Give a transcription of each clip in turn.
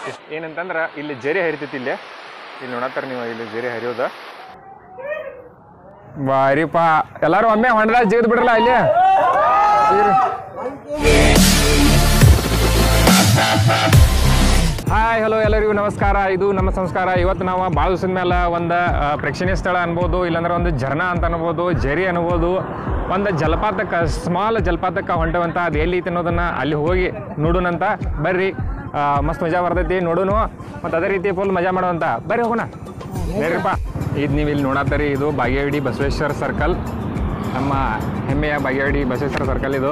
ಏನಂತಂದ್ರೆ ಇಲ್ಲಿ ಜರಿ ಹರಿತೈತಿ ಇಲ್ಲಿ ಇಲ್ಲಿ ನೋಡತ್ತಾರ ನೀವು ಇಲ್ಲಿ ಜರಿ ಹರಿಯೋದ ಬಾರಿಪ್ಪ ಎಲ್ಲಾರು ಒಮ್ಮೆ ಹೊಂಡದಾಗ ಜಿಗಿದ್ ಬಿಡ್ರಲ್ಲ ಇಲ್ಲಿ ಜಿಗ್ರಿ. ಹಾಯ್ ಹಲೋ ಎಲ್ಲರಿಗೂ ನಮಸ್ಕಾರ ಇದು ನಮ್ಮ ಸಂಸ್ಕಾರ ಇವತ್ತು ನಾವು ಭಾಳ ದಿವಸದ ಮೇಲೆ ಒಂದು ಆ, ಪ್ರೇಕ್ಷಣೀಯ ಸ್ಥಳ ಅನ್ಬೋದು ಇಲ್ಲಾಂದ್ರೆ ಒಂದು ಝರ್ನಾ ಅಂತ ಅನ್ಬೋದು ಜರಿ ಅನ್ಬೋದು ಒಂದು ಜಲಪಾತಕ್ಕೆ ಸ್ಮಾಲ್ ಜಲಪಾತಕ್ಕೆ ಹೊಂಟವಂತ ಅದು ಎಲ್ಲಿ ಐತಿ ಅನ್ನೋದನ್ನ ಅಲ್ಲಿ ಹೋಗಿ ನೋಡೋಣಂತ ಬರ್ರಿ ಆ, ಮಸ್ತ್ ಮಜಾ ಬರ್ತೈತಿ ನೋಡೋಣ ಮತ್ತು ಅದೇ ರೀತಿ ಫುಲ್ ಮಜಾ ಮಾಡುವಂತ ಬರ್ರಿ ಹೋಗೋಣ ಬೇಡ್ರಿಪ್ಪ ಇದು ನೀವು ಇಲ್ಲಿ ನೋಡತ್ತೀರಿ ಇದು ಬಾಗೇವಾಡಿ ಬಸವೇಶ್ವರ ಸರ್ಕಲ್ ನಮ್ಮ ಹೆಮ್ಮೆಯ ಬಾಗೇವಾಡಿ ಬಸವೇಶ್ವರ ಸರ್ಕಲ್ ಇದು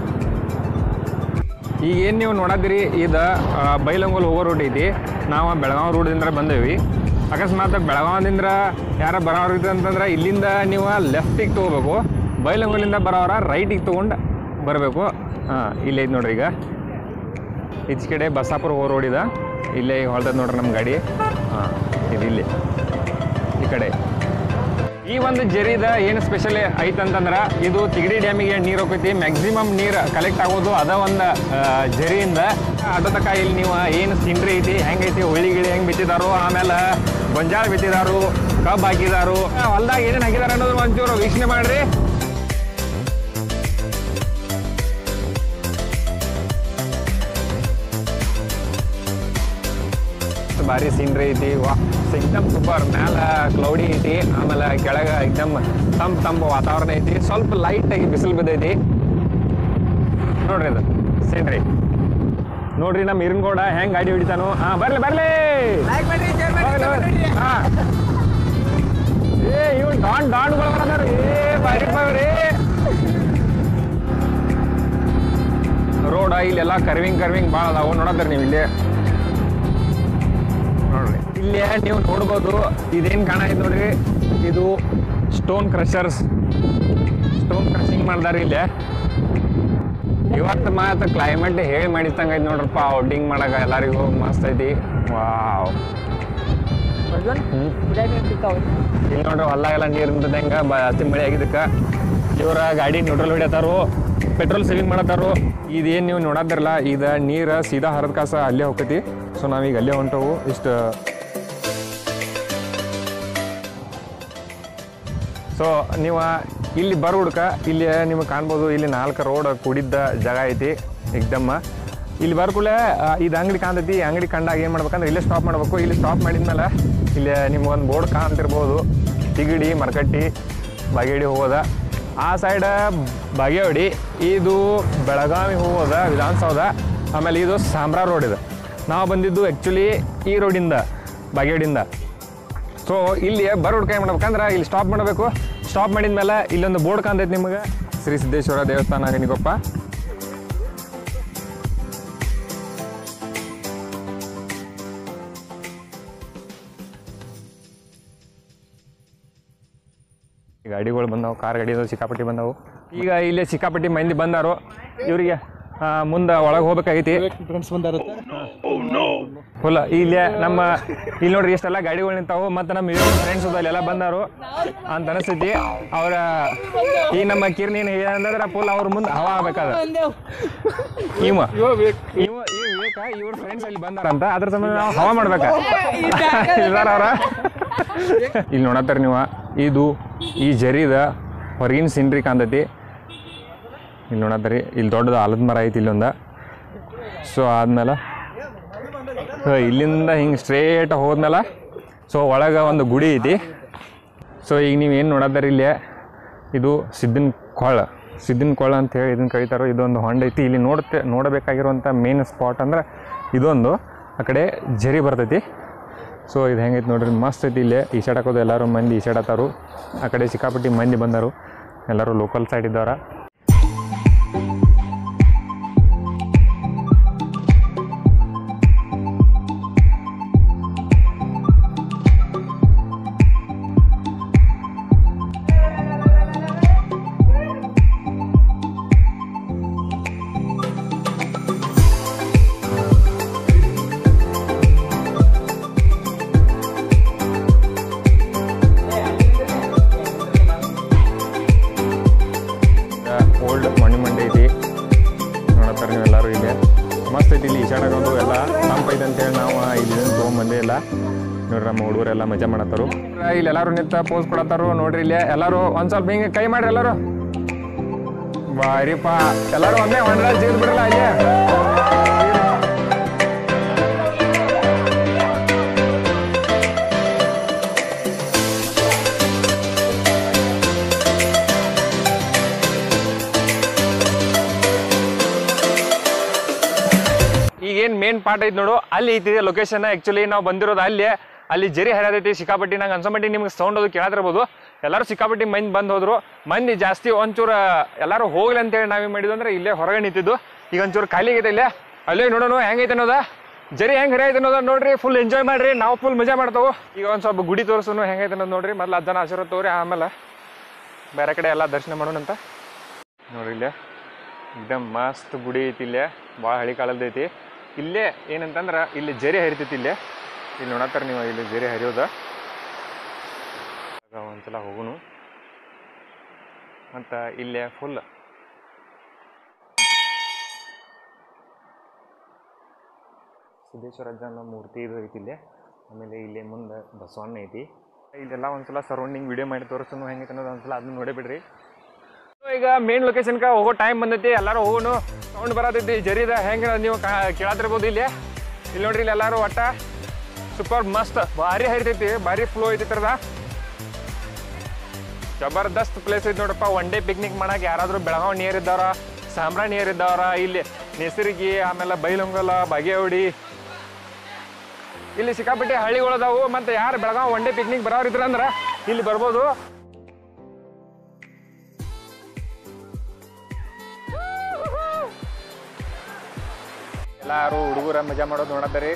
ಈಗ ಏನು ನೀವು ನೋಡತ್ತೀರಿ ಇದು ಆ, ಬೈಲಂಗೋಲ್ ಹೋಗೋ ರೂಟ್ ಐತಿ ನಾವು ಬೆಳಗಾವಿ ರೂಟ್ದಿಂದ ಬಂದೇವಿ ಅಕಸ್ಮಾತ್ ಬೆಳಗಾವಿದಿಂದ ಯಾರ ಬರೋರು ಇದ್ರು ಅಂತಂದ್ರೆ ಇಲ್ಲಿಂದ ನೀವು ಲೆಫ್ಟಿಗೆ ತೊಗೋಬೇಕು ಬೈಲಂಗೋಲಿಂದ ಬರೋರ ರೈಟಿಗೆ ತೊಗೊಂಡು ಬರಬೇಕು ಹಾಂ ಇಲ್ಲೇ ಐತೆ ನೋಡ್ರಿ ಈಗ ಈಚೆ ಕಡೆ ಬಸಾಪುರ ಹೋಗೋ ರೋಡ್ ಇದೆ ಇಲ್ಲೇ ಹೊಳ್ದದ ನೋಡ್ರಿ ನಮ್ಮ ಗಾಡಿ ಹಾಂ ಇದು ಇಲ್ಲಿ ಈ ಕಡೆ ಈ ಒಂದು ಜರಿದ ಏನು ಸ್ಪೆಷಲ್ ಐತಂತಂದ್ರೆ ಇದು ತಿಗಡಿ ಡ್ಯಾಮಿಗೆ ನೀರು ಹೋಗೈತಿ ಮ್ಯಾಕ್ಸಿಮಮ್ ನೀರು ಕಲೆಕ್ಟ್ ಆಗೋದು ಅದ ಒಂದು ಜರಿಯಿಂದ ಅಡ್ಡತಕ್ಕ ಇಲ್ಲಿ ನೀವು ಏನು ಸೀನ್ರಿ ಐತಿ ಹೆಂಗೈತಿ ಹುಳಿ ಗಿಳಿ ಹೆಂಗೆ ಬಿತ್ತಿದಾರೋ ಆಮೇಲೆ ಗೊಂಜಾಳ ಬಿತ್ತಿದಾರು ಕಬ್ಬು ಹಾಕಿದಾರು ಹೊಲ್ದಾಗ ಏನೇನು ಹಾಕಿದಾರೆ ಅನ್ನೋದು ಒಂಚೂರು ವೀಕ್ಷಣೆ ಮಾಡ್ರಿ ಭಾರಿ ಸೀನ್ರಿ ಐತಿ ವಾ ಎಕ್ದಮ್ ಸೂಪರ್ ಮ್ಯಾಲ ಕ್ಲೌಡಿ ಐತಿ ಆಮೇಲೆ ಕೆಳಗ ಎಕ್ದಮ್ ತಂಪ್ ತಂಪು ವಾತಾವರಣ ಐತಿ ಸ್ವಲ್ಪ ಲೈಟ್ ಆಗಿ ಬಿಸಿಲು ಬಿದ್ದೈತಿ ನೋಡ್ರಿ ಅದು ಸೀನ್ರಿ ನೋಡ್ರಿ ನಮ್ಮ ಇರ್ನ್ಗೌಡ ಹೆಂಗ್ ಗಾಡಿ ಹೊಡಿತಾನು ಹಾ ಬರ್ಲಿ ಬರ್ಲಿ ಬರ್ಲಿ, ಬರ್ಲಿ. ಹಾ. ಏ ಇವ್ ಡಾನ್ ಡಾನ್ಗಳು ಬರದಾರ ಏ ಬಾರಿ ಬಾರಿ ರೋಡ್ ಇಲ್ಲೆಲ್ಲ ಕರ್ವಿಂಗ್ ಕರ್ವಿಂಗ್ ಭಾಳ ಅದಾವು ನೋಡತ್ತೀರಿ ನೀವು ಇಲ್ಲಿ ನೋಡ್ರಿ ಇಲ್ಲಿ ನೀವು ನೋಡ್ಬೋದು ಇದೇನು ಕಾಣೈತೆ ನೋಡ್ರಿ ಇದು ಸ್ಟೋನ್ ಕ್ರಷರ್ಸ್ ಸ್ಟೋನ್ ಕ್ರಷಿಂಗ್ ಮಾಡ್ದಾರ ಇಲ್ಲಿ ಇವತ್ತು ಮಾತ್ರ ಕ್ಲೈಮೇಟ್ ಹೇಳಿ ಮಾಡಿದಂಗೆ ಐತಿ ನೋಡ್ರಪ್ಪ ಔಟಿಂಗ್ ಮಾಡಕ ಎಲ್ಲರಿಗೂ ಮಸ್ತ್ ಐತಿ ವಾವ್ ಇಲ್ಲಿ ನೋಡ್ರಿ ಹೊಲ ಎಲ್ಲ ನೀರು ನಿಂತದಂಗ ಜಾಸ್ತಿ ಮಳೆ ಆಗಿದ್ದಕ್ಕೆ ಇವ್ರ ಗಾಡಿ ನ್ಯೂಟ್ರಲ್ ಹೊಡಿಯತ್ತಾರು ಪೆಟ್ರೋಲ್ ಸೇವಿಂಗ್ ಮಾಡತ್ತಾರು ಇದೇನು ನೀವು ನೋಡತ್ತಿರಲ್ಲ ಇದು ನೀರು ಸೀದಾ ಹರಿದ ಕಾಸ ಅಲ್ಲೇ ಹೋಗ್ತೈತಿ ಸೊ ನಾವೀಗ ಅಲ್ಲೇ ಹೊಂಟವು ಇಷ್ಟು ಸೊ ನೀವು ಇಲ್ಲಿ ಬರೋ ಹುಡ್ಕ ಇಲ್ಲಿ ನಿಮಗೆ ಕಾಣ್ಬೋದು ಇಲ್ಲಿ ನಾಲ್ಕು ರೋಡ್ ಕೂಡಿದ್ದ ಜಾಗ ಐತಿ ಎಕ್ದಮ್ಮ ಇಲ್ಲಿ ಬರ್ಕೂಲೆ ಇದು ಅಂಗಡಿ ಕಾಣ್ತೈತಿ ಈ ಅಂಗಡಿ ಕಂಡಾಗ ಏನು ಮಾಡ್ಬೇಕಂದ್ರೆ ಇಲ್ಲೇ ಸ್ಟಾಪ್ ಮಾಡ್ಬೇಕು ಇಲ್ಲಿ ಸ್ಟಾಪ್ ಮಾಡಿದ್ಮೇಲೆ ಇಲ್ಲಿ ನಿಮ್ಗೊಂದು ಬೋರ್ಡ್ ಕಾಣ್ತಿರ್ಬೋದು ತಿಗಡಿ ಮರಕಟ್ಟಿ ಬಾಗೇಡಿ ಹೋಗೋದ ಆ ಸೈಡ್ ಬಾಗೇವಾಡಿ ಇದು ಬೆಳಗಾವಿ ಹೋಗೋದ ವಿಧಾನಸೌಧ ಆಮೇಲೆ ಇದು ಸಾಂಬ್ರಾ ರೋಡ್ ಇದೆ ನಾವು ಬಂದಿದ್ದು ಆ್ಯಕ್ಚುಲಿ ಈ ರೋಡಿಂದ ಬಾಗೇವಾಡಿಯಿಂದ ಸೊ ಇಲ್ಲಿ ಬರೋ ಹುಡ್ಕ ಏನು ಮಾಡ್ಬೇಕಂದ್ರೆ ಇಲ್ಲಿ ಸ್ಟಾಪ್ ಮಾಡಬೇಕು ಸ್ಟಾಪ್ ಮಾಡಿದ್ಮೇಲೆ ಇಲ್ಲೊಂದು ಬೋರ್ಡ್ ಕಾಣ್ತೈತೆ ನಿಮಗೆ ಶ್ರೀ ಸಿದ್ದೇಶ್ವರ ದೇವಸ್ಥಾನ ಗಣಿಗೊಪ್ಪ ಗಾಡಿಗಳು ಬಂದವು ಕಾರ್ ಗಾಡಿ ಸಿಕ್ಕಾಪಟ್ಟಿ ಬಂದವು ಈಗ ಇಲ್ಲೇ ಸಿಕ್ಕಾಪಟ್ಟಿ ಮಂದಿ ಬಂದಾರು ಇವರಿಗೆ ಮುಂದೆ ಒಳಗೆ ಹೋಗ್ಬೇಕಾಗೈತಿ ಫ್ರೆಂಡ್ಸ್ ಬಂದಾರತ್ತೆ ಫುಲ್ ಇಲ್ಲೇ ನಮ್ಮ ಇಲ್ಲಿ ನೋಡ್ರಿ ಎಷ್ಟೆಲ್ಲ ಗಾಡಿಗಳು ನಿಂತಾವು ಮತ್ತು ನಮ್ಮ ಫ್ರೆಂಡ್ಸ್ ಅಲ್ಲೆಲ್ಲ ಬಂದಾರು ಅಂತ ಅನಿಸ್ತೈತಿ ಅವ್ರ ಈ ನಮ್ಮ ಕಿರ್ನಿ ಏನಂದ್ರೆ ಫುಲ್ ಅವ್ರ ಮುಂದೆ ಹವಾ ಆಗ್ಬೇಕಾದ ಇವ ಇವ ಇವ ವಿವೇಕ ಇವ್ರ ಫ್ರೆಂಡ್ಸ್ ಅಲ್ಲಿ ಬಂದಾರಂತ ಅದ್ರ ಸಂಬಂಧ ನಾವು ಹವಾ ಮಾಡ್ಬೇಕ ಇದಾರ ಅವ್ರ ಇಲ್ಲಿ ನೋಡತ್ತಾರ ನೀವು ಇದು ಈ ಜರಿದ ಹೊರಗಿನ ಸೀನ್ರಿ ಕಾಣ್ತೈತಿ ಇಲ್ಲಿ ನೋಡತ್ತರಿ ಇಲ್ಲಿ ದೊಡ್ಡದು ಆಲದ ಮರ ಐತಿ ಇಲ್ಲೊಂದ ಸೊ ಆದ್ಮೇಲೆ ಸೊ ಇಲ್ಲಿಂದ ಹಿಂಗೆ ಸ್ಟ್ರೇಟ್ ಹೋದ್ಮೇಲೆ ಸೊ ಒಳಗೆ ಒಂದು ಗುಡಿ ಐತಿ ಸೊ ಈಗ ನೀವು ಏನು ನೋಡತ್ತಾರೆ ಇಲ್ಲಿ ಇದು ಸಿದ್ದಿನ ಕೊಳ ಸಿದ್ದಿನ ಕೊಳ ಅಂತ ಹೇಳಿ ಇದನ್ನು ಕರೀತಾರೋ ಇದೊಂದು ಹೊಂಡ ಐತಿ ಇಲ್ಲಿ ನೋಡ್ತೆ ನೋಡಬೇಕಾಗಿರುವಂಥ ಮೇನ್ ಸ್ಪಾಟ್ ಅಂದ್ರೆ ಇದೊಂದು ಆ ಕಡೆ ಜರಿ ಬರ್ತೈತಿ ಸೊ ಇದು ಹೆಂಗೈತಿ ನೋಡ್ರಿ ಮಸ್ತ್ ಐತಿ ಇಲ್ಲಿ ಈ ಸೈಡ್ ಹಾಕೋದು ಎಲ್ಲರೂ ಮಂದಿ ಈ ಸೈಡ್ ಹತ್ತಾರು ಆ ಕಡೆ ಸಿಕ್ಕಾಪಟ್ಟಿ ಮಂದಿ ಬಂದರು ಎಲ್ಲರೂ ಲೋಕಲ್ ಸೈಡ್ ಇದ್ದವ್ರ ಓಲ್ಡ್ ಮಾನ್ಯುಮೆಂಟ್ ಐತಿ ನೋಡತ್ತಾರ ನೀವೆಲ್ಲರೂ ಇಲ್ಲಿ ಮಸ್ತ್ ಐತಿ ಇಲ್ಲಿ ಈಶಾಡಗೋದು ಎಲ್ಲ ತಂಪೈತೆ ಅಂತೇಳಿ ನಾವು ಇಲ್ಲಿ ತೊಗೊಂಬಂದೇ ಇಲ್ಲ ನೋಡ್ರಿ ನಮ್ಮ ಹುಡುಗರೆಲ್ಲ ಮಜಾ ಮಾಡತ್ತಾರು ಇಲ್ಲಿ ಎಲ್ಲಾರು ನಿಂತ ಪೋಸ್ ಕೊಡತ್ತಾರು ನೋಡ್ರಿ ಇಲ್ಲಿ ಎಲ್ಲಾರು ಒಂದ್ ಸ್ವಲ್ಪ ಹಿಂಗೆ ಕೈ ಮಾಡ್ರಿ ಎಲ್ಲಾರು ಬಾರಿಪ್ಪ ಎಲ್ಲಾರು ಒಮ್ಮೆ ಒಂದ್ರಲ್ಲಿ ಜೀರ್ ಬಿಡಲ್ಲ ಅಲ್ಲೇ ಈಗೇನ್ ಮೇನ್ ಪಾರ್ಟ್ ಐತಿ ನೋಡು ಅಲ್ಲಿ ಐತಿ ಲೊಕೇಶನ್ ಆಕ್ಚುಲಿ ನಾವು ಬಂದಿರೋದು ಅಲ್ಲಿ ಅಲ್ಲಿ ಜರಿ ಹರಿಯತೈತಿ ಸಿಕ್ಕಾಪಟ್ಟಿ ನಂಗೆ ಅನ್ಸಮಟ್ಟಿ ನಿಮ್ಗೆ ಸೌಂಡ್ ಅದು ಕೇಳತಿರ್ಬೋದು ಎಲ್ಲರೂ ಸಿಕ್ಕಾಪಟ್ಟಿ ಮಂದಿ ಬಂದು ಹೋದ್ರು ಮಂದಿ ಜಾಸ್ತಿ ಒಂಚೂರು ಎಲ್ಲರೂ ಹೋಗ್ಲಿ ಅಂತೇಳಿ ನಾವೇನು ಮಾಡಿದ್ವಿ ಅಂದ್ರೆ ಇಲ್ಲೇ ಹೊರಗೆ ನಿಂತಿದ್ದು ಈಗ ಒಂಚೂರು ಖಾಲಿ ಆಗೈತೆ ಇಲ್ಲೇ ಅಲ್ಲೇ ನೋಡೋಣ ಹೆಂಗೈತೆ ಅನ್ನೋದ ಜರಿ ಹೆಂಗ್ ಹರಿಯೈತೆ ಅನ್ನೋದ ನೋಡ್ರಿ ಫುಲ್ ಎಂಜಾಯ್ ಮಾಡ್ರಿ ನಾವು ಫುಲ್ ಮಜಾ ಮಾಡ್ತಾವು ಈಗ ಒಂದು ಸ್ವಲ್ಪ ಗುಡಿ ತೋರಿಸೋನು ಹೆಂಗೈತೆ ಅನ್ನೋದು ನೋಡ್ರಿ ಮೊದ್ಲು ಹತ್ತು ಜನ ಆಶೀರ್ವಾದ ತಗೋರಿ ಆಮೇಲೆ ಬೇರೆ ಕಡೆ ಎಲ್ಲ ದರ್ಶನ ಮಾಡೋಣ ಅಂತ ನೋಡ್ರಿ ಇಲ್ಲೇ एकदम ಮಸ್ತ್ ಗುಡಿ ಐತಿ ಇಲ್ಲೇ ಭಾಳ ಹಳಿ ಕಾಲದ ಐತಿ ಇಲ್ಲೇ ಏನಂತಂದ್ರೆ ಇಲ್ಲಿ ಜರಿ ಹರಿತೈತಿ ಇಲ್ಲೇ ಇಲ್ಲಿ ನೋಡತ್ತಾರ ನೀವು ಇಲ್ಲಿ ಜರಿ ಹರಿಯೋದ ಆಗ ಒಂದ್ಸಲ ಹೋಗುನು ಮತ್ತು ಇಲ್ಲೇ ಫುಲ್ ಸಿದ್ದೇಶ್ವರ ಅಜ್ಜನ ಮೂರ್ತಿ ಇದು ಐತಿ ಇಲ್ಲೇ ಆಮೇಲೆ ಇಲ್ಲೇ ಮುಂದೆ ಬಸವಣ್ಣ ಐತಿ ಇಲ್ಲೆಲ್ಲ ಒಂದ್ಸಲ ಸರೌಂಡಿಂಗ್ ವಿಡಿಯೋ ಮಾಡಿ ತೋರಿಸೋನು ಹೆಂಗೈತೆ ಅನ್ನೋದು ಒಂದ್ಸಲ ಅದನ್ನ ನೋಡೇ ಬಿಡ್ರಿ So, ಈಗ ಮೇನ್ ಲೊಕೇಶನ್ಗೆ ಹೋಗೋ ಟೈಮ್ ಬಂದೈತಿ ಎಲ್ಲರೂ ಹೋಗೋನು ಸೌಂಡ್ ಬರತೈತಿ ಜರಿದ ಹೆಂಗೆ ನೀವು ಕಾ- ಕೇಳತ್ತಿರ್ಬೋದು ಇಲ್ಲಿ ಇಲ್ಲಿ ನೋಡ್ರಿ ಇಲ್ಲಿ ಎಲ್ಲರೂ ಒಟ್ಟ ಸೂಪರ್ ಮಸ್ತ್ ಭಾರಿ ಹರಿತೈತಿ ಭಾರಿ ಫ್ಲೋ ಐತಿ ತರದ ಜಬರ್ದಸ್ತ್ ಪ್ಲೇಸ್ ಐತಿ ನೋಡಪ್ಪ ಒನ್ ಡೇ ಪಿಕ್ನಿಕ್ ಮಾಡಕ್ಕೆ ಯಾರಾದರೂ ಬೆಳಗಾವ್ ನಿಯರ್ ಇದ್ದವ್ರ ಸಾಂಬ್ರಾ ನಿಯರ್ ಇದ್ದವ್ರ ಇಲ್ಲಿ ನೆಸರಿಗೆ ಆಮೇಲೆ ಬೈಲೊಂಗಲ ಬಾಗೇವಾಡಿ ಇಲ್ಲಿ ಸಿಕ್ಕಾಪಟ್ಟೆ ಹಳ್ಳಿಗಳು ಅದಾವು ಮತ್ತೆ ಯಾರು ಬೆಳಗಾವ್ ಒನ್ ಡೇ ಪಿಕ್ನಿಕ್ ಬರೋರು ಇದ್ರಂದ್ರ ಇಲ್ಲಿ ಬರ್ಬೋದು ಎಲ್ಲಾರು ಹುಡುಗರ ಮಜಾ ಮಾಡೋದು ನೋಡತ್ತರಿ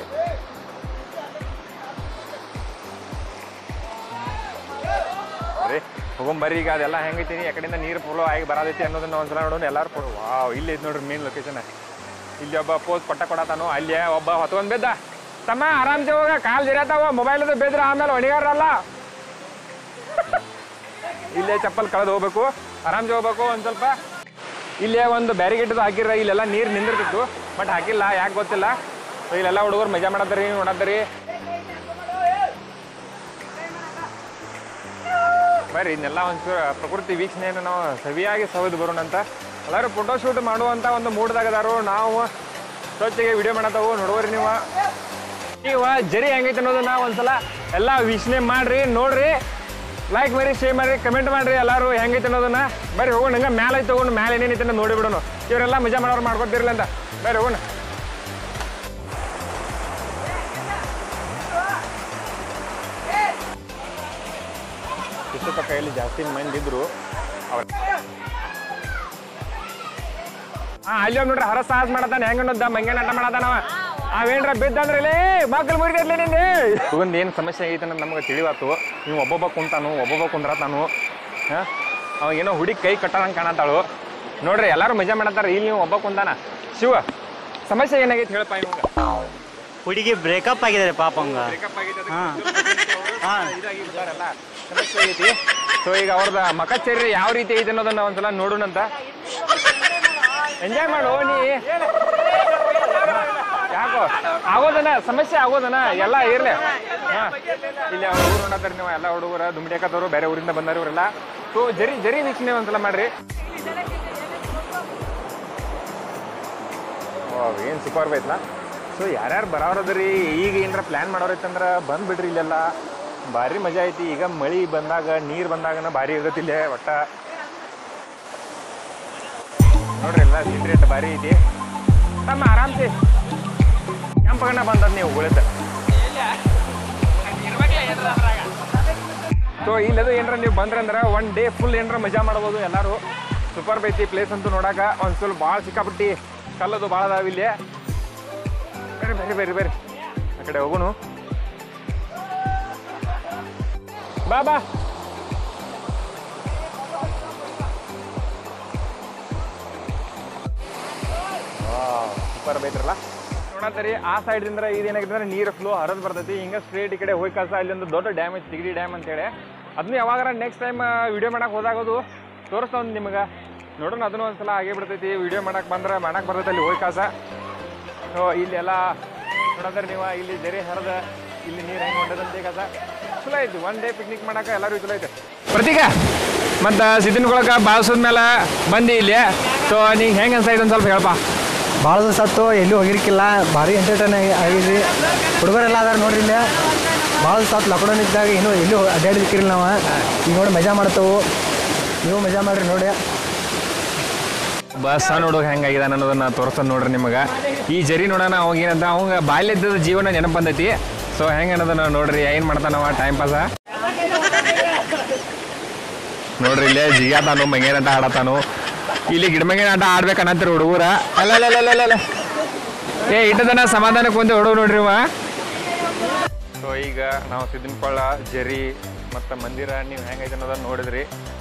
ರೀ ಹೋಗೊಂಬರ್ರಿ ಈಗ ಅದೆಲ್ಲ ಹೆಂಗೈತಿ ಯಾಕಡೆಯಿಂದ ನೀರು ಫ್ಲೋ ಆಗಿ ಬರತೈತಿ ಅನ್ನೋದನ್ನ ಒಂದ್ಸಲ ನೋಡೋಣ ಎಲ್ಲಾರು ಕೊಡು ವಾವ್ ಇಲ್ಲಿ ಐತಿ ನೋಡ್ರಿ ಮೇನ್ ಲೊಕೇಶನ್ ಇಲ್ಲಿ ಒಬ್ಬ ಪೋಸ್ ಪಟ್ಟ ಕೊಡತಾನು ಅಲ್ಲಿ ಒಬ್ಬ ಹೊತ್ಕೊಂಡ್ ಬಿದ್ದ ತಮ್ಮ ಆರಾಮ್ಸೆ ಹೋಗ ಕಾಲ್ ಜಿರತಾವ ಮೊಬೈಲ್ ಅದು ಬೇದ್ರೆ ಆಮೇಲೆ ಹೊಣಿಗಾರಲ್ಲ ಇಲ್ಲೇ ಚಪ್ಪಲ್ ಕಳೆದು ಹೋಗ್ಬೇಕು ಆರಾಮ್ಸೆ ಹೋಗ್ಬೇಕು ಒಂದ್ ಸ್ವಲ್ಪ ಇಲ್ಲೇ ಒಂದು ಬ್ಯಾರಿಗೇಟ್ ಹಾಕಿರ ಇಲ್ಲೆಲ್ಲ ನೀರು ನಿಂದಿರ್ತಿತ್ತು ಬಟ್ ಹಾಕಿಲ್ಲ ಯಾಕೆ ಗೊತ್ತಿಲ್ಲ So ಇಲ್ಲೆಲ್ಲ ಹುಡುಗರು ಮಜಾ ಮಾಡತ್ತರಿ ನೋಡತ್ತರಿ ಬರ್ರಿ ಇದನ್ನೆಲ್ಲ ಒಂಚೂರು ಪ್ರಕೃತಿ ವೀಕ್ಷಣೆಯನ್ನು ನಾವು ಸವಿಯಾಗಿ ಸವಿದು ಬರೋಣ ಅಂತ ಎಲ್ಲರೂ ಫೋಟೋ ಶೂಟ್ ಮಾಡುವಂತ ಒಂದು ಮೂಡ್ದಾಗದಾರು ನಾವು ಸ್ವಚ್ಛಗೆ ವಿಡಿಯೋ ಮಾಡತ್ತಾವು ನೋಡುವರಿ ನೀವು ಈಗ ಜರಿ ಹೆಂಗೈತೆ ಅನ್ನೋದನ್ನ ಒಂದ್ಸಲ ಎಲ್ಲ ವೀಕ್ಷಣೆ ಮಾಡ್ರಿ ನೋಡ್ರಿ ಲೈಕ್ ಮಾಡಿ ಶೇರ್ ಮಾಡ್ರಿ ಕಮೆಂಟ್ ಮಾಡ್ರಿ ಎಲ್ಲರೂ ಹೆಂಗೈತೆ ಅನ್ನೋದನ್ನ ಬರ್ರಿ ಹೋಗೋಣ ಹಂಗ ಮ್ಯಾಲೆ ಐತೆ ತಗೊಂಡು ಮ್ಯಾಲೆ ಏನೇನೈತೆ ಅನ್ನೋದು ನೋಡಿ ಬಿಡೋಣ ಇವರೆಲ್ಲ ಮಜಾ ಮಾಡೋರು ಮಾಡ್ಕೊತಿರ್ಲಿ ಅಂತ ಬರ್ರಿ ಹೋಗೋಣ ಇಷ್ಟು ಕೈಯಲ್ಲಿ ಜಾಸ್ತಿ ಮಂದಿ ಇದ್ರು ಅವ್ರ ಹಾ ಅಲ್ಲಿ ಒಬ್ಬ ನೋಡ್ರಿ ಹರ ಸಾಹಸ ಮಾಡತಾನೆ ಹೆಂಗ ಅನ್ನೋದ ಮಂಗ್ಯಾನ ಆಟ ಮಾಡತಾನವ ಅವೇನ್ರ ಬಿದ್ದಂದ್ರೆ ಲೇ ಮಕ್ಕಳು ಮುರಿದಿರ್ಲಿ ನಿಂದೆ ತಗೊಂಡ್ ಏನು ಸಮಸ್ಯೆ ಐತೆ ಅನ್ನೋದು ನಮಗೆ ತಿಳಿವಾತು ನೀವು ಒಬ್ಬೊಬ್ಬ ಕುಂತಾನು ಒಬ್ಬೊಬ್ಬ ಕುಂದ್ರತಾನು ಹಾ ಅವ ಏನೋ ಹುಡಿ ಕೈ ಕಟ್ಟದಂಗೆ ಕಾಣತ್ತಾಳು ನೋಡ್ರಿ ಎಲ್ಲಾರು ಮಜಾ ಮಾಡತ್ತಾರ ಇಲ್ಲಿ ನೀವು ಒಬ್ಬ ಕುಂತಾನ ಶಿವ ಸಮಸ್ಯೆ ಏನಾಗೈತೆ ಹೇಳಪ್ಪ ಇವಂಗ ಹುಡುಗಿ ಬ್ರೇಕಪ್ ಆಗಿದೆ ಪಾಪ ಹಂಗ ಬ್ರೇಕಪ್ ಆಗಿದೆ ಹಾ. ಹಾ. ಇದಾಗಿ ಬಿಟ್ಟಾರಲ್ಲ ಸಮಸ್ಯೆ ಐತಿ ಸೊ ಈಗ ಅವ್ರದ ಮಕಚರ್ಯ ಯಾವ ರೀತಿ ಐತೆ ಅನ್ನೋದನ್ನ ಒಂದ್ಸಲ ನೋಡೋಣಂತ ಎಂಜಾಯ್ ಮಾಡು ನೀ ಯಾಕೋ ಆಗೋದನ ಸಮಸ್ಯೆ ಆಗೋದನ ಎಲ್ಲ ಇರ್ಲಿ ಹಾ ಇಲ್ಲಿ ಅವ್ರ ಊರು ನೋಡತ್ತಾರ ನೀವು ಎಲ್ಲ ಹುಡುಗರ ದುಮ್ಡಿಯಾಕತ್ತವ್ರು ಬೇರೆ ಊರಿಂದ ಬಂದಾರ ಇವರೆಲ್ಲ ಸೊ ಜರಿ ಜರಿ ವೀಕ್ಷಣೆ ಒಂದ್ಸಲ ಮಾಡ್ರಿ ವಾವ್, ಏನ್ ಸೂಪರ್ ಐತ್ಲ ಸೊ ಯಾರ್ಯಾರು ಬರೋರದ್ರಿ ಈಗ ಏನಾರ ಪ್ಲ್ಯಾನ್ ಮಾಡೋರೈತಂದ್ರೆ ಬಂದ್ಬಿಡ್ರಿ ಇಲ್ಲೆಲ್ಲ ಭಾರಿ ಮಜಾ ಐತಿ ಈಗ ಮಳಿ ಬಂದಾಗ ನೀರು ಬಂದಾಗನ ಭಾರಿ ಇರ್ತೈತಿ ಇಲ್ಲೇ ಒಟ್ಟ ನೋಡ್ರಿ ಎಲ್ಲ ಸೀನ್ ರೇಟ್ ಭಾರಿ ಐತಿ ತಮ್ಮ ಆರಾಮ್ಸಿ ಕೆಂಪಗಣ್ಣ ಬಂದದ್ ನೀವು ಉಳಿದ ಸೊ ಇಲ್ಲದು ಏನಾರ ನೀವು ಬಂದ್ರಂದ್ರೆ ಒನ್ ಡೇ ಫುಲ್ ಏನಾರ ಮಜಾ ಮಾಡ್ಬೋದು ಎಲ್ಲರೂ ಸೂಪರ್ ಐತಿ ಪ್ಲೇಸ್ ಅಂತೂ ನೋಡಾಕ ಒಂದು ಸ್ವಲ್ಪ ಭಾಳ ಸಿಕ್ಕಾಪಟ್ಟಿ ಕಲ್ಲದು ಭಾಳ ಅದಾವ ಇಲ್ಲಿ ಬರ್ರಿ ಬರ್ರಿ ಬರ್ರಿ ಬರ್ರಿ ಆ ಕಡೆ ಹೋಗುನು ಬಾ ಬಾ ಸೂಪರ್ ಬೈತ್ರಲ್ಲ ನೋಡತ್ತರಿ ಆ ಸೈಡ್ದಿಂದ ಇದೇನಾಗಿದೆ ಅಂದ್ರೆ ನೀರು ಫ್ಲೋ ಹರಿದು ಬರ್ತೈತಿ ಹಿಂಗೆ ಸ್ಟ್ರೇಟ್ ಈ ಕಡೆ ಹೋಗಿ ಕಳ್ಸ ಇಲ್ಲಿ ಒಂದು ದೊಡ್ಡ ಡ್ಯಾಮ್ ಐತಿ ತಿಗಡಿ ಡ್ಯಾಮ್ ಅಂತೇಳಿ ಅದನ್ನ ಯಾವಾಗಾರ ನೆಕ್ಸ್ಟ್ ಟೈಮ್ ವಿಡಿಯೋ ಮಾಡಕ್ಕೆ ಹೋದಾಗೋದು ತೋರಿಸ್ತಾ ಒಂದು ನಿಮಗೆ ನೋಡೋಣ ಅದನ್ನು ಒಂದ್ಸಲ ಆಗೇ ಬಿಡ್ತೈತಿ ವಿಡಿಯೋ ಮಾಡಕ್ಕೆ ಬಂದ್ರೆ ಮಾಡಕ್ಕೆ ಬರ್ತೈತಿ ಅಲ್ಲಿ ಹೋಗಿ ಕಾಸ ಸೊ ಇಲ್ಲೆಲ್ಲ ನೋಡಿದ್ರೆ ನೀವು ಇಲ್ಲಿ ಜರಿ ಹರಿದ ಇಲ್ಲಿ ನೀರು ಹೆಂಗೆ ಹೊಂಟದಂತ ಈಗ ಚಲೋ ಐತಿ ಒನ್ ಡೇ ಪಿಕ್ನಿಕ್ ಮಾಡಕ್ಕೆ ಎಲ್ಲರೂ ಚಲೋ ಐತೆ ಪ್ರತೀಕ ಮತ್ತು ಸಿದ್ದಿನಗೊಳಕ ಬಾಳ್ಸೋದ ಮೇಲೆ ಬಂದು ಇಲ್ಲಿ ಸೊ ನಿಂಗೆ ಹೆಂಗೆ ಅನ್ಸಾಯ್ತು ಒಂದು ಸ್ವಲ್ಪ ಹೇಳಪ್ಪ ಭಾಳ ದಿವಸ ಆಯ್ತು ಎಲ್ಲೂ ಹೋಗಿರ್ಕಿಲ್ಲ ಭಾರಿ ಎಂಟರ್ಟೈನ್ ಆಗಿದ್ವಿ ಹುಡುಗರೆಲ್ಲ ಅದಾರ ನೋಡ್ರಿ ಇಲ್ಲೇ ಭಾಳ ದಿವಸ ಆಯ್ತು ಲಾಕ್ಡೌನ್ ಇದ್ದಾಗ ಇನ್ನೂ ಎಲ್ಲೂ ಅಡ್ಡಾಡಿರ್ಕಿಲ್ಲ ನಾವು ಈಗ ನೋಡಿ ಮಜಾ ಮಾಡ್ತೇವೆ ನೀವು ಮಜಾ ಮಾಡ್ರಿ ನೋಡಿ ಬಸ್ ನೋಡೋಕೆ ಹೆಂಗಾಗಿದೆ ಅನ್ನೋದನ್ನ ತೋರಿಸ್ತಾನೆ ನೋಡ್ರಿ ನಿಮಗೆ ಈ ಜರಿ ನೋಡೋಣ ಅವಾಗ ಏನಂತ ಅವಂಗ ಬಾಲ್ಯದ ಜೀವನ ನೆನಪು ಬಂದೈತಿ ಸೊ ಹೆಂಗೆ ಅನ್ನೋದನ್ನ ನೋಡ್ರಿ ಏನು ಮಾಡ್ತಾನವ ಟೈಮ್ ಪಾಸ ನೋಡ್ರಿ ಇಲ್ಲೇ ಜಿಗಾತಾನು ಮಂಗೇನ ಆಟ ಆಡತಾನು ಇಲ್ಲಿ ಗಿಡಮಂಗೇನ ಆಟ ಆಡ್ಬೇಕನ್ನತ್ತೀರಿ ಹುಡುಗರ ಅಲ್ಲ ಅಲ್ಲ ಅಲ್ಲ ಅಲ್ಲ ಅಲ್ಲ ಏ ಇಟ್ಟದನ ಸಮಾಧಾನಕ್ಕೆ ಒಂದು ಹುಡುಗ ನೋಡ್ರಿ ಇವ ಸೊ ಈಗ ನಾವು ಸಿದ್ದನಕೊಳ್ಳ ಜರಿ ಮತ್ತು ಮಂದಿರ ನೀವು ಹೆಂಗೈತೆ ಅನ್ನೋದನ್ನ ನೋಡಿದ್ರಿ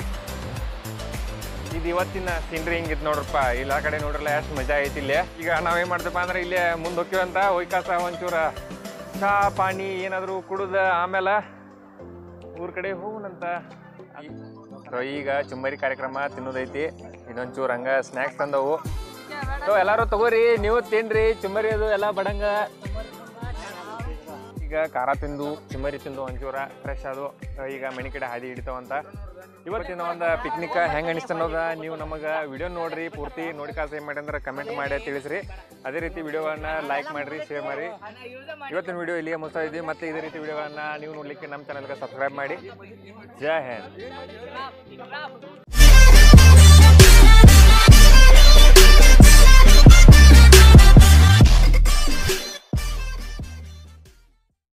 ಇದು ಇವತ್ತಿನ ಸೀನ್ರಿ ಹಿಂಗಿತ್ತು ನೋಡ್ರಪ್ಪ ಇಲ್ಲ ಆ ಕಡೆ ನೋಡ್ರಲ್ಲ ಎಷ್ಟು ಮಜಾ ಐತಿ ಇಲ್ಲೇ ಈಗ ನಾವೇನ್ ಮಾಡ್ತೇವಪ್ಪ ಅಂದ್ರೆ ಇಲ್ಲೇ ಮುಂದೆ ಹೋಗ್ತೀವಂತ ಒಯ್ಕಾಸ ಒಂಚೂರ ಚಾ ಪಾನಿ ಏನಾದರೂ ಕುಡ್ದ ಆಮೇಲೆ ಊರ್ ಕಡೆ ಹೋಗುನಂತ ಸೊ ಈಗ ಚುಮ್ಮರಿ ಕಾರ್ಯಕ್ರಮ ತಿನ್ನೋದೈತಿ ಇನ್ನೊಂಚೂರು ಹಂಗ ಸ್ನ್ಯಾಕ್ಸ್ ತಂದವು ಸೊ ಎಲ್ಲಾರು ತಗೋರಿ ನೀವು ತಿನ್ರಿ ಚುಮ್ಮರಿ ಅದು ಎಲ್ಲ ಬಡಂಗ ಈಗ ಖಾರ ತಿಂದು ಚುಮ್ಮರಿ ತಿಂದು ಒಂಚೂರ ಫ್ರೆಶ್ ಅದು ಈಗ ಮನೆ ಕಡೆ ಹಾದಿ ಹಿಡಿತಾವಂತ ಇವತ್ತಿನ ಒಂದು ಪಿಕ್ನಿಕ್ ಹೆಂಗೆ ಅನಿಸ್ತ ಅನ್ನೋದ ನೀವು ನಮಗೆ ವಿಡಿಯೋ ನೋಡ್ರಿ ಪೂರ್ತಿ ನೋಡಿ ಕಾಸ ಏನು ಮಾಡಿ ಅಂದ್ರೆ ಕಮೆಂಟ್ ಮಾಡಿ ತಿಳಿಸ್ರಿ ಅದೇ ರೀತಿ ವಿಡಿಯೋವನ್ನ ಲೈಕ್ ಮಾಡಿರಿ ಶೇರ್ ಮಾಡಿ ಇವತ್ತಿನ ವಿಡಿಯೋ ಇಲ್ಲಿಗೆ ಮುಗಿಸ್ತಾ ಇದ್ವಿ ಮತ್ತೆ ಇದೇ ರೀತಿ ವಿಡಿಯೋಗಳನ್ನ ನೀವು ನೋಡ್ಲಿಕ್ಕೆ ನಮ್ಮ ಚಾನಲ್ಗೆ ಸಬ್ಸ್ಕ್ರೈಬ್ ಮಾಡಿ ಜೈ ಹಿಂದ್